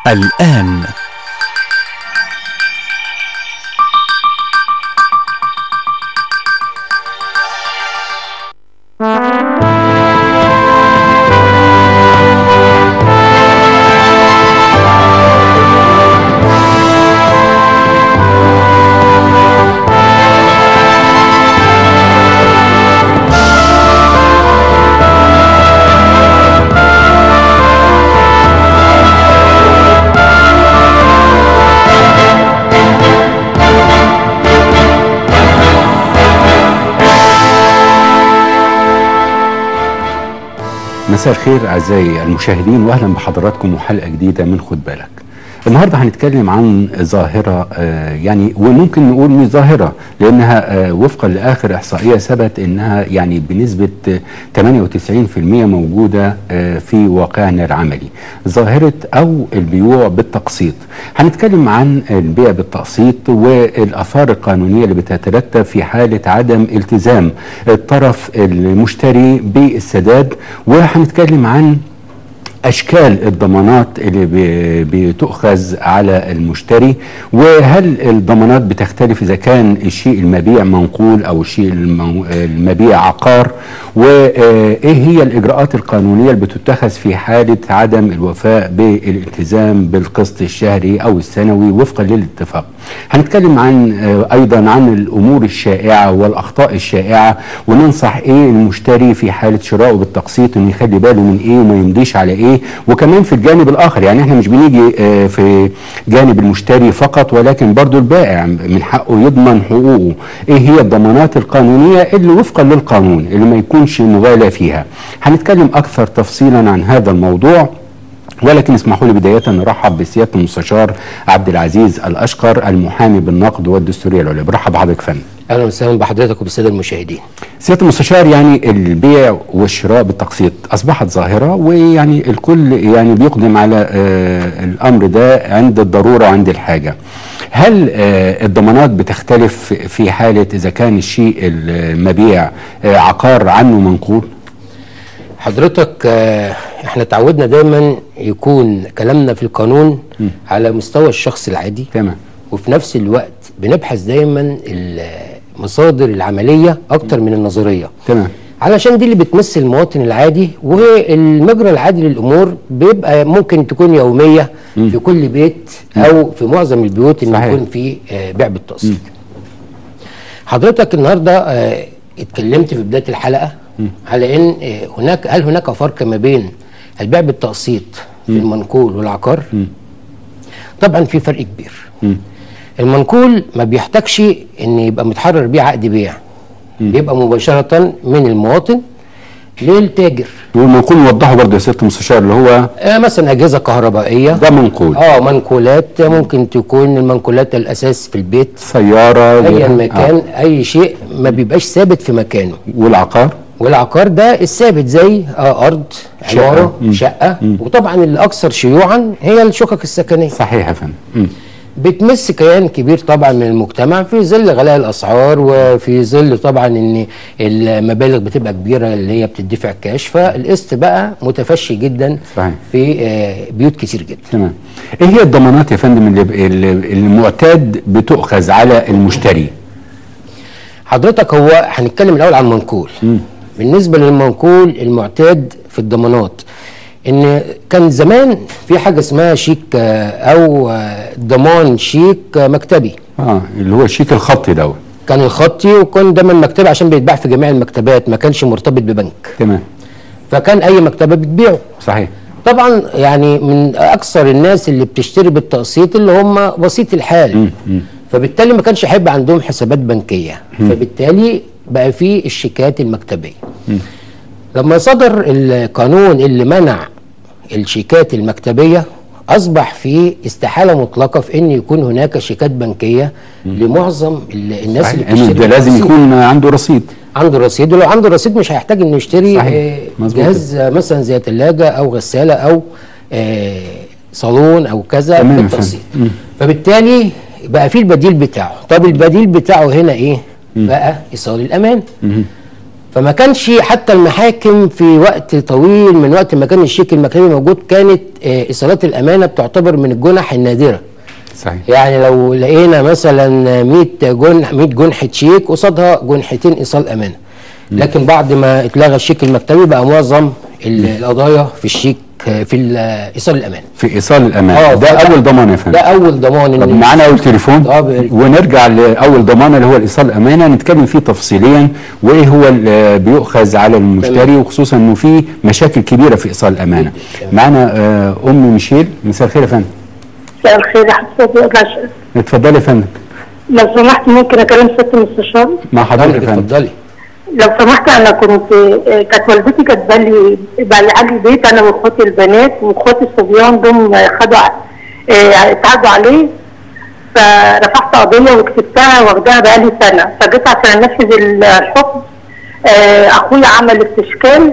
الآن مساء الخير اعزائي المشاهدين واهلا بحضراتكم وحلقه جديده من خد بالك. النهارده هنتكلم عن ظاهره آه، يعني وممكن نقول مش ظاهره لانها آه، وفقا لاخر احصائيه ثبت انها يعني بنسبه آه، 98% موجوده آه، في واقعنا العملي. ظاهره او البيوع بالتقسيط. هنتكلم عن البيع بالتقسيط والاثار القانونيه اللي بتترتب في حاله عدم التزام الطرف المشتري بالسداد وهنتكلم عن اشكال الضمانات اللي ب- بتؤخذ على المشتري وهل الضمانات بتختلف اذا كان الشيء المبيع منقول او الشيء المو- المبيع عقار وايه هي الاجراءات القانونيه اللي بتتخذ في حاله عدم الوفاء بالالتزام بالقسط الشهري او السنوي وفقا للاتفاق هنتكلم عن آه، ايضا عن الامور الشائعه والاخطاء الشائعه وننصح ايه المشتري في حاله شرائه بالتقسيط انه يخلي باله من ايه وما يمضيش على ايه وكمان في الجانب الاخر يعني احنا مش بنيجي آه، في جانب المشتري فقط ولكن برضو البائع من حقه يضمن حقوقه ايه هي الضمانات القانونيه اللي وفقا للقانون اللي ما يكونش مغالى فيها هنتكلم اكثر تفصيلا عن هذا الموضوع ولكن اسمحوا لي بداية نرحب بسيادة المستشار عبد العزيز الأشقر المحامي بالنقد والدستورية العليا برحب بحضرتك فندم اهلا وسهلا بحضرتك وبالساده المشاهدين سيادة المستشار يعني البيع والشراء بالتقسيط أصبحت ظاهرة ويعني الكل يعني بيقدم على آه الأمر ده عند الضرورة وعند الحاجة هل آه الضمانات بتختلف في حالة إذا كان الشيء المبيع آه عقار عنه منقول؟ حضرتك آه، احنا تعودنا دايما يكون كلامنا في القانون على مستوى الشخص العادي تمام وفي نفس الوقت بنبحث دايما المصادر العمليه اكتر من النظريه تمام علشان دي اللي بتمس المواطن العادي والمجرى العادي للامور بيبقى ممكن تكون يوميه في كل بيت او في معظم البيوت ان صحيح. يكون في آه، بيع بالتقسيط حضرتك النهارده آه، اتكلمت في بدايه الحلقه على ان آه، هناك هل هناك فرق ما بين البيع بالتقسيط في المنقول والعقار طبعا في فرق كبير المنقول ما بيحتاجش ان يبقى متحرر بيه عقد بيع بيبقى مباشره من المواطن للتاجر والمنقول نوضحه برضه يا سيادة المستشار اللي هو آه مثلا اجهزه كهربائيه ده منقول اه منقولات ممكن تكون المنقولات الاساس في البيت سيارة ايا غيرها. مكان آه. اي شيء ما بيبقاش ثابت في مكانه والعقار والعقار ده الثابت زي آه ارض شقة. عماره مم. شقه وطبعا الاكثر شيوعا هي الشقق السكنيه صحيح يا فندم مم. بتمس كيان كبير طبعا من المجتمع في ظل غلاء الاسعار وفي ظل طبعا ان المبالغ بتبقى كبيره اللي هي بتدفع كاش فالقسط بقى متفشي جدا صحيح. في آه، بيوت كتير جدا تمام ايه هي الضمانات يا فندم اللي اللي- المعتاد بتؤخذ على المشتري حضرتك هو هنتكلم الاول عن المنقول بالنسبه للمنقول المعتاد في الضمانات ان كان زمان في حاجه اسمها شيك آه، او آه، ضمان شيك آه، مكتبي اه اللي هو الشيك الخطي دوت كان الخطي وكان دايما مكتبي عشان بيتباع في جميع المكتبات ما كانش مرتبط ببنك تمام فكان اي مكتبه بتبيعه صحيح طبعا يعني من اكثر الناس اللي بتشتري بالتقسيط اللي هم بسيط الحال فبالتالي ما كانش هيبقى عندهم حسابات بنكيه فبالتالي بقى في الشيكات المكتبيه لما صدر القانون اللي منع الشيكات المكتبيه اصبح في استحاله مطلقه في ان يكون هناك شيكات بنكيه لمعظم ال- الناس صحيح اللي لأنه بتشتري ده لازم بالتقسيط. يكون عنده رصيد عنده رصيد ولو عنده رصيد مش هيحتاج انه يشتري صحيح. آه، مظبوط جهاز آه، مثلا زي ثلاجه او غساله او آه، صالون او كذا تمام يا بالتقسيط فندم. مم. فبالتالي بقى في البديل بتاعه طب البديل بتاعه هنا ايه بقى ايصال الامان فما كانش حتى المحاكم في وقت طويل من وقت ما كان الشيك المكتبي موجود كانت آه، ايصالات الامانه بتعتبر من الجنح النادره صحيح يعني لو لقينا مثلا 100 جنح 100 جنحه شيك قصادها جنحتين ايصال امانه لكن بعد ما اتلغى الشيك المكتبي بقى معظم ال- القضايا في الشيك في ال- ايصال الامانه في ايصال الامان آه، ده فده- اول ضمان يا فندم ده اول ضمان طب ان معانا اول تليفون آه، بيرجع. ونرجع لاول ضمان اللي هو الايصال الامانه نتكلم فيه تفصيليا وايه هو اللي بيؤخذ على المشتري وخصوصا انه في مشاكل كبيره في ايصال الامانه معانا آه، ام ميشيل مساء الخير يا فندم مساء الخير يا حضرتك الرشا اتفضلي يا فندم لو سمحت ممكن اكلم ست المستشار مع حضرتك يا فندم اتفضلي لو سمحت انا كنت آه، كانت والدتي كاتبه لي بقى لي بيت انا واخواتي البنات واخواتي الصبيان دول خدوا ع- آه، اتعدوا عليه فرفعت قضيه وكتبتها واخداها بقى لي سنه فجيت عشان انفذ الحكم آه، اخويا عمل استشكال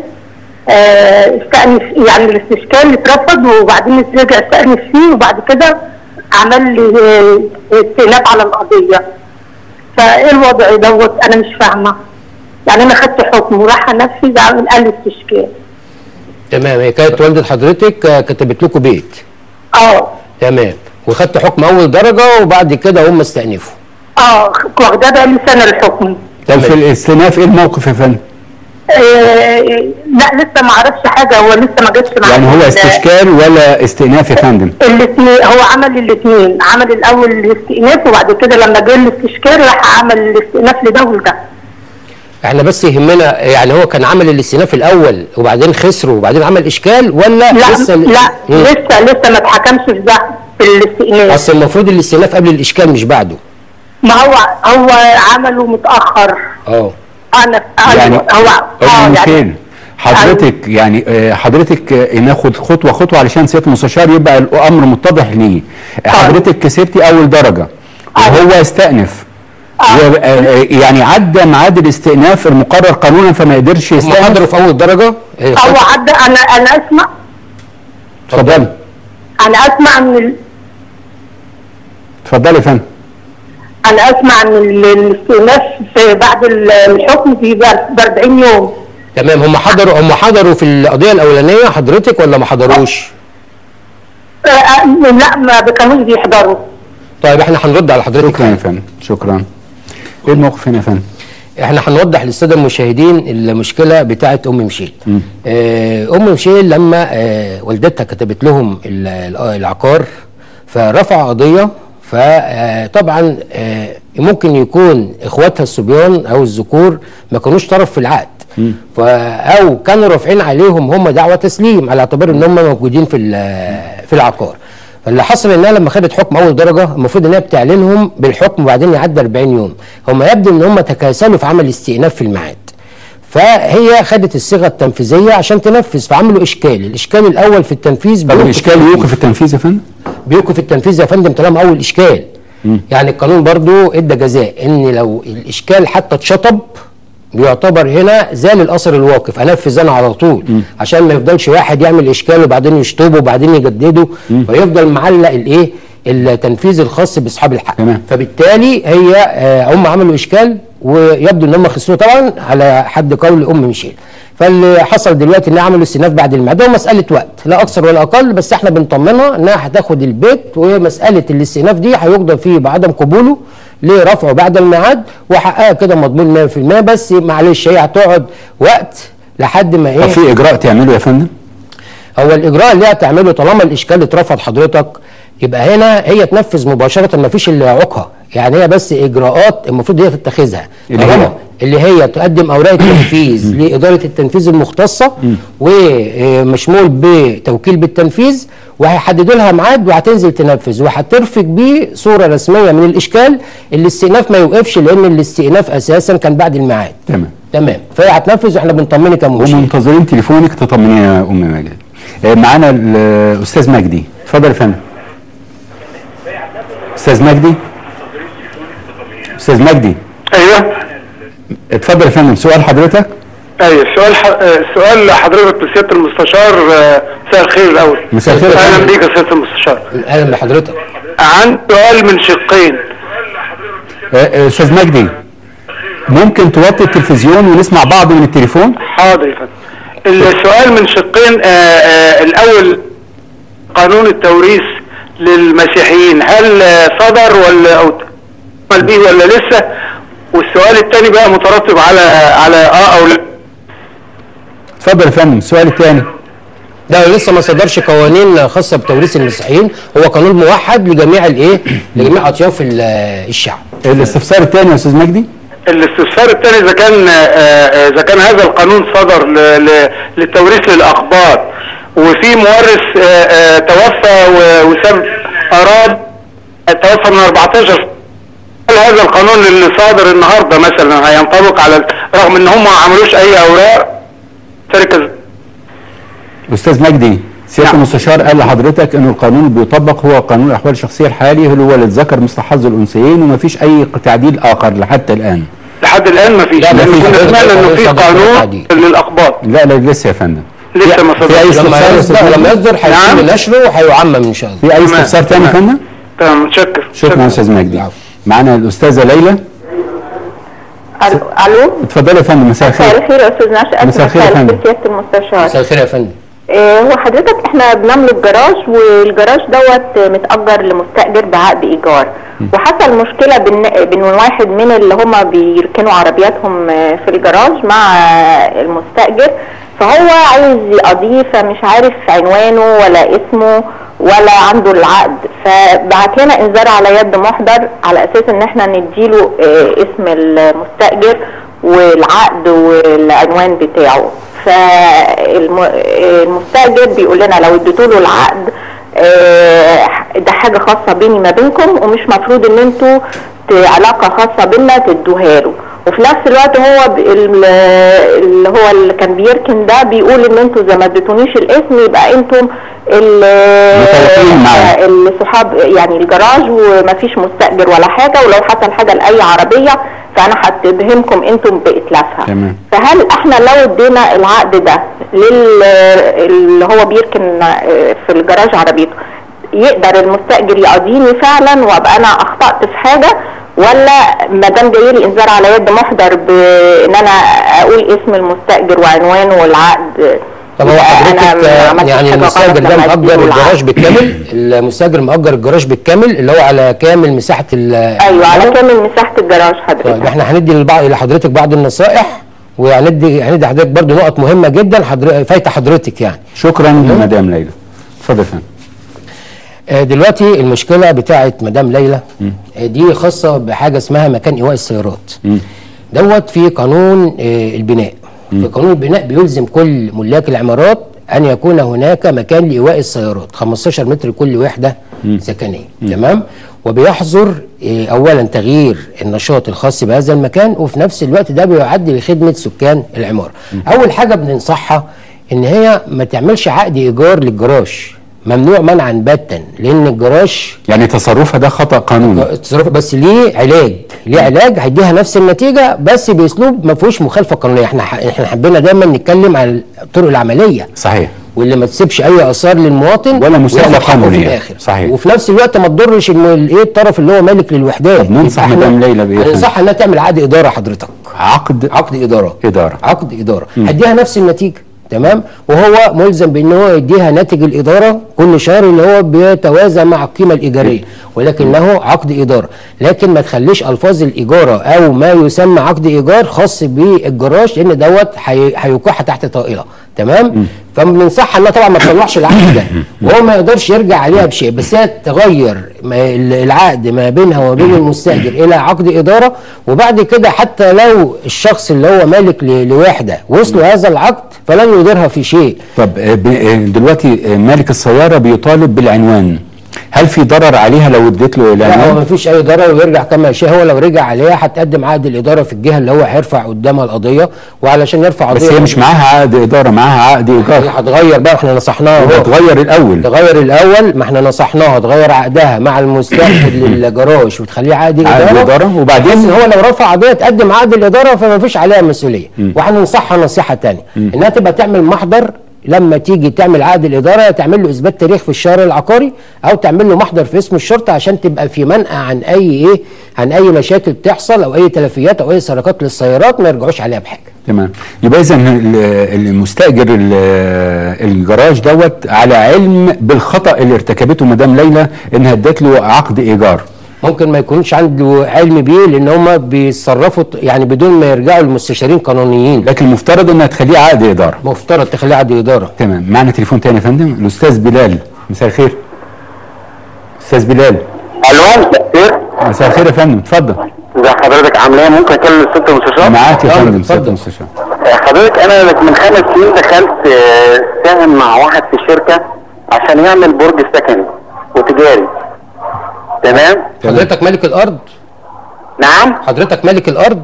آه، استأنف يعني الاستشكال اترفض وبعدين رجع استأنف فيه وبعد كده عمل لي آه، استئناف على القضيه فايه الوضع دوت انا مش فاهمه يعني انا خدت حكم وراح انفذ عامل قال لي استشكال تمام هي كانت والده حضرتك آه، كتبت لكم بيت اه تمام وخدت حكم اول درجه وبعد كده هم استأنفوا اه واخداه بقى لي سنه الحكم طب في الاستئناف ايه الموقف يا فندم آه لا لسه ما اعرفش حاجه هو لسه ما جاتش معايا يعني هو استشكال ولا استئناف يا فندم الاثنين هو عمل الاثنين عمل الاول الاستئناف وبعد كده لما جه الاستشكال راح عمل الاستئناف لده ولده احنا بس يهمنا يعني هو كان عمل الاستئناف الاول وبعدين خسره وبعدين عمل اشكال ولا لا لسه لا مم. لسه لسه ما اتحكمش في ده في الاستئناف اصل المفروض الاستئناف قبل الاشكال مش بعده ما هو هو عمله متاخر اه انا يعني هو ام ميشيل حضرتك يعني آه، حضرتك آه، ناخد خطوه خطوه علشان سياده المستشار يبقى الامر متضح ليه حضرتك كسبتي اول درجه وهو استأنف و- آه، يعني عدى ميعاد الاستئناف المقرر قانونا فما قدرش هم يستأنف حضروا في اول درجه آه، هو عدى انا انا اسمع اتفضلي انا اسمع ان ال- اتفضلي يا فندم انا اسمع ان ال- الاستئناف في بعد ال- الحكم في ب 40 يوم تمام هم حضروا هم حضروا في القضيه الاولانيه حضرتك ولا ما حضروش آه، آه، لا ما كانوش بيحضروا طيب احنا هنرد على حضرتك شكرا يا فندم شكرا ايه الموقف هنا يا فندم احنا هنوضح للساده المشاهدين المشكله بتاعه ام مشيل آه، ام مشيل لما آه، والدتها كتبت لهم ال- ال- العقار فرفع قضيه فطبعا ممكن يكون اخواتها الصبيان او الذكور ما كانوش طرف في العقد ف او كانوا رافعين عليهم هم دعوه تسليم على اعتبار ان هم موجودين في ال- في العقار فاللي حصل انها لما خدت حكم اول درجه المفروض انها بتعلنهم بالحكم وبعدين يعدي 40 يوم هم يبدو ان هم تكاسلوا في عمل استئناف في الميعاد فهي خدت الصيغه التنفيذيه عشان تنفذ فعملوا اشكال الاشكال الاول في التنفيذ طب بيوقف الاشكال التنفيذ. يوقف التنفيذ يا فندم بيوقف التنفيذ يا فندم طالما اول اشكال يعني القانون برضو ادى جزاء ان لو الاشكال حتى اتشطب بيعتبر هنا زال الاثر الواقف انفذ انا على طول عشان ما يفضلش واحد يعمل اشكال وبعدين يشطبه وبعدين يجدده فيفضل معلق الايه التنفيذ الخاص باصحاب الحق تمام. فبالتالي هي آه، هم عملوا اشكال ويبدو ان هم خسروا طبعا على حد قول ام ميشيل فاللي حصل دلوقتي انها عملوا استئناف بعد الميعاد هو مساله وقت لا اكثر ولا اقل بس احنا بنطمنها انها هتاخد البيت ومساله الاستئناف دي هيقضى فيه بعدم قبوله لرفعه بعد الميعاد وحقها كده مضمون 100% بس معلش هي هتقعد وقت لحد ما طب ايه في اجراء تعمله يا فندم هو الاجراء اللي هي هتعمله طالما الاشكال اترفض حضرتك يبقى هنا هي تنفذ مباشره ما فيش اللي يعوقها يعني هي بس اجراءات المفروض هي تتخذها اللي هي؟ طالما اللي هي تقدم اوراق التنفيذ لاداره التنفيذ المختصه ومشمول بتوكيل بالتنفيذ وهيحددوا لها ميعاد وهتنزل تنفذ وهترفق بيه صوره رسميه من الاشكال الاستئناف ما يوقفش لان الاستئناف اساسا كان بعد الميعاد تمام تمام فهي هتنفذ واحنا بنطمنك يا مشير ومنتظرين تليفونك تطمني يا ام ماجد آه، معانا الاستاذ مجدي اتفضل يا فندم استاذ مجدي استاذ مجدي ايوه اتفضل يا فندم سؤال حضرتك ايوه سؤال ح... آه، سؤال حضرتك لسياده المستشار آه، مساء الخير الاول مساء الخير يا اهلا فندم. بيك يا سياده المستشار اهلا بحضرتك عن سؤال من شقين آه، آه، استاذ مجدي ممكن توطي التلفزيون ونسمع بعض من التليفون حاضر يا فندم السؤال من شقين آه، آه، الاول قانون التوريث للمسيحيين هل آه، صدر ولا او تعمل به ولا لسه والسؤال الثاني بقى مترتب على على اه او لا اتفضل يا فندم السؤال الثاني ده لسه ما صدرش قوانين خاصه بتوريث المسيحيين هو قانون موحد لجميع الايه لجميع اطياف ال- الشعب الاستفسار الثاني يا استاذ مجدي الاستفسار الثاني اذا كان آه، آه، اذا كان هذا القانون صدر ل- ل- للتوريث للاقباط وفي مورث آه، آه، توفى و- وساب اراد توفى من 14 هل هذا القانون اللي صادر النهارده مثلا هينطبق على ال- رغم ان هم ما عملوش اي اوراق شركه استاذ مجدي سياده نعم. المستشار قال لحضرتك انه القانون اللي بيطبق هو قانون الاحوال الشخصيه الحالي اللي هو للذكر مثل حظ الانثيين ومفيش اي تعديل اخر حتى الان لحد الان ما فيش لا، ما لان فيش. كنا سمعنا انه في صدر قانون تعديل. للاقباط لا لا لسه يا فندم لسه ما في اي صدرش لما استفسار يا أستاذ يصدر لما مجدي؟ يصدر هيتم نعم. نشره وهيعمم ان شاء الله في اي تمام، استفسار ثاني يا تمام. فندم تمام متشكر شكرا يا استاذ مجدي العفو. معانا الاستاذه ليلى الو الو اتفضلي يا فندم مساء مساء الخير الخير يا استاذ نشأت مساء الخير يا فندم. سياده المستشار مساء الخير يا فندم آه، هو حضرتك احنا بنملك جراج والجراج دوت متأجر لمستأجر بعقد إيجار وحصل مشكلة بين بين واحد من اللي هما بيركنوا عربياتهم آه، في الجراج مع آه، المستأجر فهو عايز يقضيه فمش عارف عنوانه ولا اسمه ولا عنده العقد فبعت لنا انذار على يد محضر على اساس ان احنا نديله آه، اسم المستأجر والعقد والعنوان بتاعه فالمستأجر بيقول لنا لو اديتوا له العقد آه، ده حاجة خاصة بيني ما بينكم ومش مفروض ان انتوا ت- علاقة خاصة بينا تدوها له وفي نفس الوقت هو ب- ال- اللي هو اللي كان بيركن ده بيقول ان انتوا زي ما اديتونيش الاسم يبقى انتم ال- متوافقين معاه. الصحاب يعني الجراج ومفيش مستأجر ولا حاجة ولو حصل حاجة لأي عربية فأنا هتبهمكم أنتم بإتلافها تمام. فهل احنا لو ادينا العقد ده لل اللي هو بيركن آه، في الجراج عربيته يقدر المستأجر يقضيني فعلا وابقى انا اخطأت في حاجة ولا ما دام جاي لي انذار على يد محضر بان انا اقول اسم المستأجر وعنوانه والعقد طب هو يبقى أنا حضرتك ما آه، عملتش يعني حاجة المستاجر غلط ده لما مأجر أديله الجراج العقد. بالكامل المستاجر مأجر الجراج بالكامل اللي هو على كامل مساحة ال ايوه على كامل مساحة الجراج طيب حضرتك احنا هندي لبعض لحضرتك بعض النصائح وهندي هندي حضرتك برضو نقط مهمة جدا حضر... فايتة حضرتك يعني شكرا مدام ليلى اتفضل يا فندم آه، دلوقتي المشكلة بتاعت مدام ليلى آه، دي خاصة بحاجة اسمها مكان إيواء السيارات دوت في قانون آه، البناء في قانون البناء بيلزم كل ملاك العمارات أن يكون هناك مكان لإيواء السيارات 15 متر كل وحدة سكنية تمام وبيحظر آه، أولا تغيير النشاط الخاص بهذا المكان وفي نفس الوقت ده بيعد لخدمة سكان العمارة أول حاجة بننصحها إن هي ما تعملش عقد إيجار للجراج ممنوع منعا باتا لان الجراج يعني تصرفها ده خطا قانوني التصرف بس ليه علاج ليه علاج هيديها نفس النتيجه بس باسلوب ما فيهوش مخالفه قانونيه احنا ح- احنا حبينا دايما نتكلم عن الطرق العمليه صحيح واللي ما تسيبش اي اثار للمواطن ولا مساءلة وياخد حقه قانونية. في الاخر صحيح. وفي نفس الوقت ما تضرش الم- الايه الطرف اللي هو مالك للوحدات طب ننصح يبقى احنا مدام ليلى بإيه يا فندم؟ هننصحها انها تعمل عقد اداره حضرتك عقد عقد اداره إدارة. عقد اداره هيديها نفس النتيجه تمام وهو ملزم بان هو يديها ناتج الاداره كل شهر اللي هو بيتوازى مع القيمه الايجاريه ولكنه عقد اداره لكن ما تخليش الفاظ الاجاره او ما يسمى عقد ايجار خاص بالجراج لان دوت هي- هيوقعها تحت طائله تمام فبننصحها انها طبعا ما تطلعش العقد ده وهو ما يقدرش يرجع عليها بشيء بس هي تغير ما- ال- العقد ما بينها وبين المستاجر الى عقد اداره وبعد كده حتى لو الشخص اللي هو مالك ل- لوحده وصلوا هذا العقد فلن يضرها في شيء طب آه، ب- آه، دلوقتي آه، مالك السياره بيطالب بالعنوان هل في ضرر عليها لو اديت له لا هو ما العنوان فيش اي ضرر ويرجع كما يشاء هو لو رجع عليها هتقدم عقد الاداره في الجهه اللي هو هيرفع قدامها القضيه وعلشان يرفع بس قضيه هي مش معاها عقد اداره معاها عقد هي ايجار هتغير بقى احنا نصحناها يبقى اهو تغير الاول تغير الاول ما احنا نصحناها تغير عقدها مع المستاجر للجراج وتخليه عقد عقد اداره إدارة، وبعدين؟ بحيث ان هو لو رفع قضيه تقدم عقد الاداره فما فيش عليها مسؤوليه وهننصحها نصيحه ثانيه انها تبقى تعمل محضر لما تيجي تعمل عقد الاداره تعمل له اثبات تاريخ في الشهر العقاري او تعمل له محضر في اسم الشرطه عشان تبقى في منأى عن اي ايه عن اي مشاكل تحصل او اي تلفيات او اي سرقات للسيارات ما يرجعوش عليها بحاجه تمام يبقى اذا ال- المستاجر ال- الجراج دوت على علم بالخطا اللي ارتكبته مدام ليلى انها ادت له عقد ايجار ممكن ما يكونش عنده علم بيه لان هم بيتصرفوا ط- يعني بدون ما يرجعوا لمستشارين قانونيين لكن المفترض انها تخليه عقد ايجار مفترض تخليه عقد اداره تمام معنا تليفون تاني يا فندم الاستاذ بلال مساء الخير استاذ بلال الو مساء الخير مساء الخير يا فندم اتفضل ازي حضرتك عامل ايه ممكن اكلم الست المستشار معاك يا اتفضل، فندم اتفضل. اتفضل مستشار حضرتك انا من خمس سنين دخلت آه، ساهم مع واحد في شركه عشان يعمل برج سكني وتجاري تمام حضرتك مالك الارض نعم حضرتك مالك الارض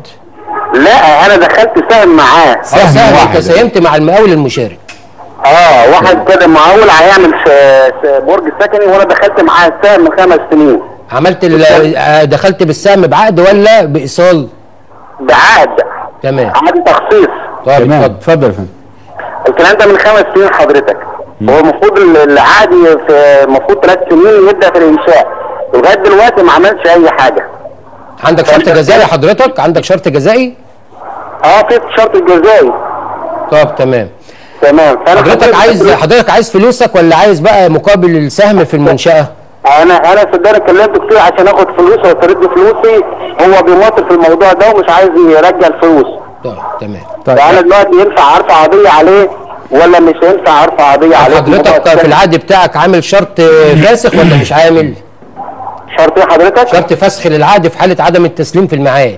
لا انا دخلت ساهم معاه اه سهم سهل واحد. انت ساهمت مع المقاول المشارك اه واحد كده معول هيعمل س- س- برج سكني وانا دخلت معاه السهم من خمس سنين عملت ال- آه، دخلت بالسهم بعقد ولا بايصال بعقد تمام عقد تخصيص طيب تمام اتفضل اتفضل يا فندم الكلام ده من خمس سنين حضرتك هو المفروض ال- العقد في المفروض ثلاث سنين يبدا في الانشاء لغايه دلوقتي ما عملش اي حاجه عندك شرط جزائي حضرتك عندك شرط جزائي اه في شرط الجزائي طب تمام تمام فانا حضرتك عايز حضرتك عايز فلوسك ولا عايز بقى مقابل السهم في المنشأة انا انا صدقني كلمت كتير عشان اخد فلوس وترد فلوسي هو بيماطل في الموضوع ده ومش عايز يرجع الفلوس طيب تمام طيب فانا دلوقتي ينفع ارفع قضيه عليه ولا مش هينفع ارفع قضيه عليه حضرتك في العقد بتاعك عامل شرط فاسخ ولا مش عامل شرط ايه حضرتك؟ شرط فسخ للعقد في حالة عدم التسليم في الميعاد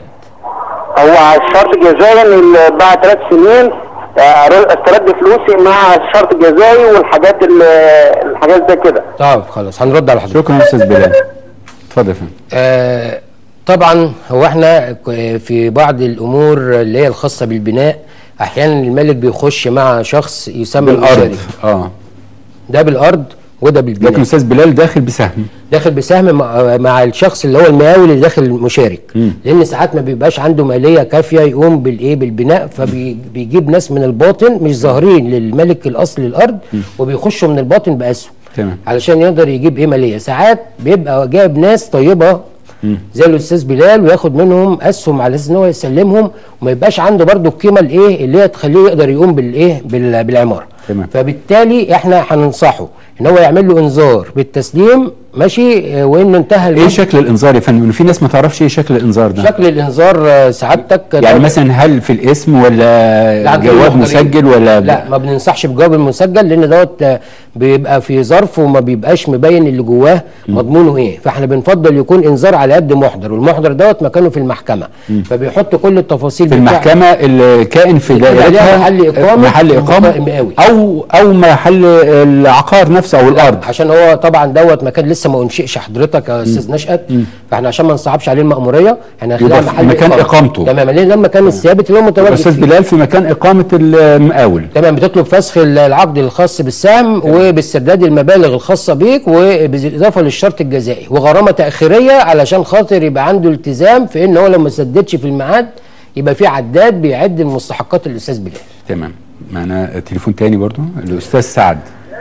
هو الشرط الجزائي ان بعد ثلاث سنين آه، استرد فلوسي مع الشرط الجزائي والحاجات ال- الحاجات زي كده طب خلاص هنرد على حضرتك شكرا يا استاذ بلال اتفضل يا فندم آه طبعا هو احنا ك- في بعض الامور اللي هي الخاصه بالبناء احيانا المالك بيخش مع شخص يسمى بالارض المشارك اه ده بالارض وده لكن بالبناء استاذ بلال داخل بسهم داخل بسهم مع, مع الشخص اللي هو المقاول اللي داخل المشارك لان ساعات ما بيبقاش عنده ماليه كافيه يقوم بالايه بالبناء فبيجيب ناس من الباطن مش ظاهرين للملك الاصلي للارض وبيخشوا من الباطن باسهم تمام. علشان يقدر يجيب ايه ماليه ساعات بيبقى جايب ناس طيبه زي الاستاذ بلال وياخد منهم اسهم على اساس ان هو يسلمهم وما يبقاش عنده برضو القيمه الايه اللي هي تخليه يقدر يقوم بالايه بال- بالعماره تمام. فبالتالي احنا هننصحه ان هو يعمل له انذار بالتسليم ماشي آه، وانه انتهى ايه المد- شكل الانذار يا فندم إنه في ناس ما تعرفش ايه شكل الانذار ده شكل الانذار آه، سعادتك يعني ده- مثلا هل في الاسم ولا لا، جواب محضرين. مسجل ولا لا ما بننصحش بجواب المسجل لان دوت آه، بيبقى في ظرف وما بيبقاش مبين اللي جواه مضمونه ايه فاحنا بنفضل يكون انذار على قد محضر والمحضر دوت مكانه في المحكمه فبيحط كل التفاصيل في بتاع- المحكمة الكائن في يكون عليها دائرتها محل إقامة محل إقامة مقاوي. أو أو محل العقار نفسه أو الأرض عشان هو طبعا دوت مكان لسه ما انشئش حضرتك يا استاذ نشأت فاحنا عشان ما نصعبش عليه المأموريه احنا يبقى هنخليها في محل مكان إقامة. إقامته. تمام لان ده المكان الثابت اللي هو متواجد أستاذ فيه. بلال في مكان إقامة المقاول تمام بتطلب فسخ العقد الخاص بالسهم وباسترداد المبالغ الخاصه بيك وبالاضافه للشرط الجزائي وغرامه تاخيريه علشان خاطر يبقى عنده التزام في ان هو لو ما سددش في الميعاد يبقى في عداد بيعد المستحقات الاستاذ بلال تمام معنا تليفون تاني برضو الأستاذ سعد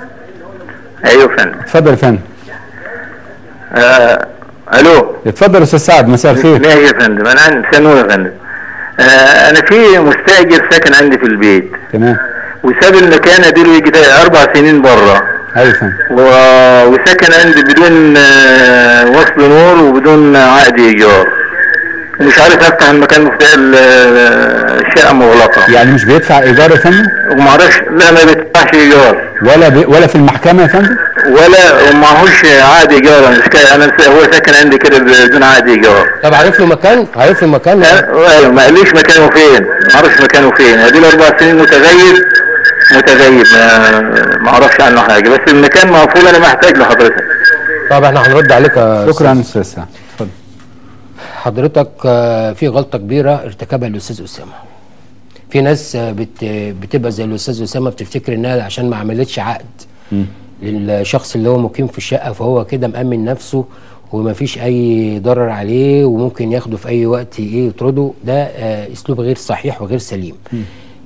ايوه فندم اتفضل يا فندم آه الو اتفضل يا أستاذ سعد مساء الخير لا يا فندم انا عندي سنور يا فندم آه انا في مستاجر ساكن عندي في البيت تمام وساب المكان اديله يجي اربع سنين بره أيوة يا فندم و- وسكن عندي بدون آه، وصل نور وبدون عقد ايجار ومش عارف افتح المكان مفتاح ال- آه، الشقه مغلقه يعني مش بيدفع إيجار يا فندم ومعرفش لا ما بيدفعش ايجار ولا بي ولا في المحكمة يا فندم ولا ومعهوش عقد ايجار انا مش كا- انا هو ساكن عندي كده بدون عقد ايجار طب عارف له مكان عارف له مكان ايوه ما قاليش مكانه فين ما اعرفش مكانه فين اديله اربع سنين متغيب متغيب ما ما اعرفش عنه حاجه بس المكان مقفول انا محتاج لحضرتك طب احنا هنرد عليك يا شكرا أستاذ سعد اتفضل حضرتك آه، في غلطة كبيرة ارتكبها الأستاذ أسامة في ناس آه، بت بتبقى زي الأستاذ أسامة بتفتكر إنها عشان ما عملتش عقد للشخص اللي هو مقيم في الشقة فهو كده مأمن نفسه وما فيش أي ضرر عليه وممكن ياخده في أي وقت إيه يطرده ده آه، أسلوب غير صحيح وغير سليم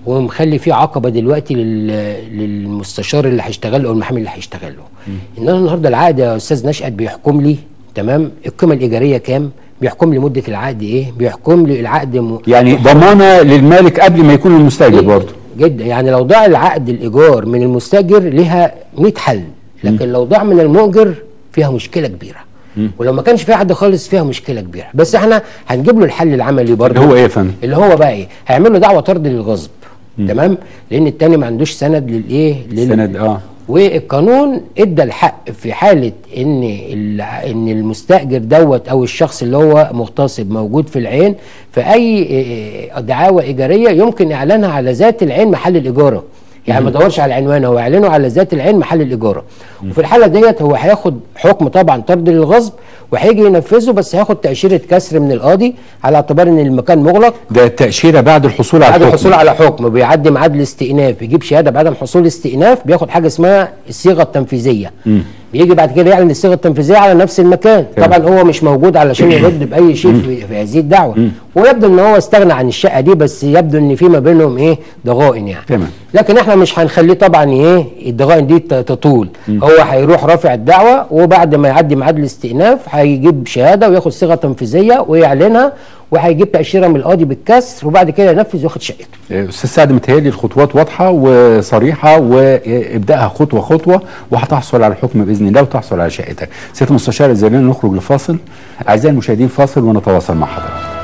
ومخلي في عقبه دلوقتي لل- للمستشار اللي هيشتغل له او المحامي اللي هيشتغل له ان انا النهارده العقد يا استاذ نشأت بيحكم لي تمام القيمه الايجاريه كام بيحكم لي مده العقد ايه بيحكم لي العقد م... يعني ضمانه للمالك قبل ما يكون المستاجر برضه جدا يعني لو ضاع العقد الايجار من المستاجر لها 100 حل لكن لو ضاع من المؤجر فيها مشكله كبيره ولو ما كانش فيها حد خالص فيها مشكله كبيره بس احنا هنجيب له الحل العملي برضه اللي هو ايه يا فندم؟ اللي هو بقى ايه هيعمل له دعوه طرد للغصب تمام لان التاني ما عندوش سند للايه لل- سند اه والقانون ادى الحق في حاله ان ال- ان المستاجر دوت او الشخص اللي هو مغتصب موجود في العين فاي إيه، دعاوى ايجاريه يمكن اعلانها على ذات العين محل الاجاره يعني ما دورش على العنوان هو يعلنه على ذات العين محل الاجاره وفي الحاله ديت هو هياخد حكم طبعا طرد للغصب وهيجي ينفذه بس هياخد تاشيره كسر من القاضي على اعتبار ان المكان مغلق ده التاشيره بعد الحصول على بعد الحكم الحصول على حكم بيعدي ميعاد الاستئناف بيجيب شهاده بعدم حصول استئناف بياخد حاجه اسمها الصيغه التنفيذيه بيجي بعد كده يعلن الصيغه التنفيذيه على نفس المكان تمام. طبعا هو مش موجود علشان يرد باي شيء في, في هذه الدعوه ويبدو ان هو استغنى عن الشقه دي بس يبدو ان في ما بينهم ايه ضغائن يعني تمام. لكن احنا مش هنخليه طبعا ايه الضغائن دي ت- تطول هو هيروح رافع الدعوه وبعد ما يعدي ميعاد الاستئناف هيجيب شهاده وياخد صيغه تنفيذيه ويعلنها وهيجيب تاشيره من القاضي بالكسر وبعد كده ينفذ وياخد شقته استاذ سعد متهيألي الخطوات واضحه وصريحه وابداها خطوه خطوه وهتحصل على الحكم باذن الله وتحصل على شقتك. سياده المستشار ازاي نخرج لفاصل اعزائي المشاهدين فاصل ونتواصل مع حضراتكم.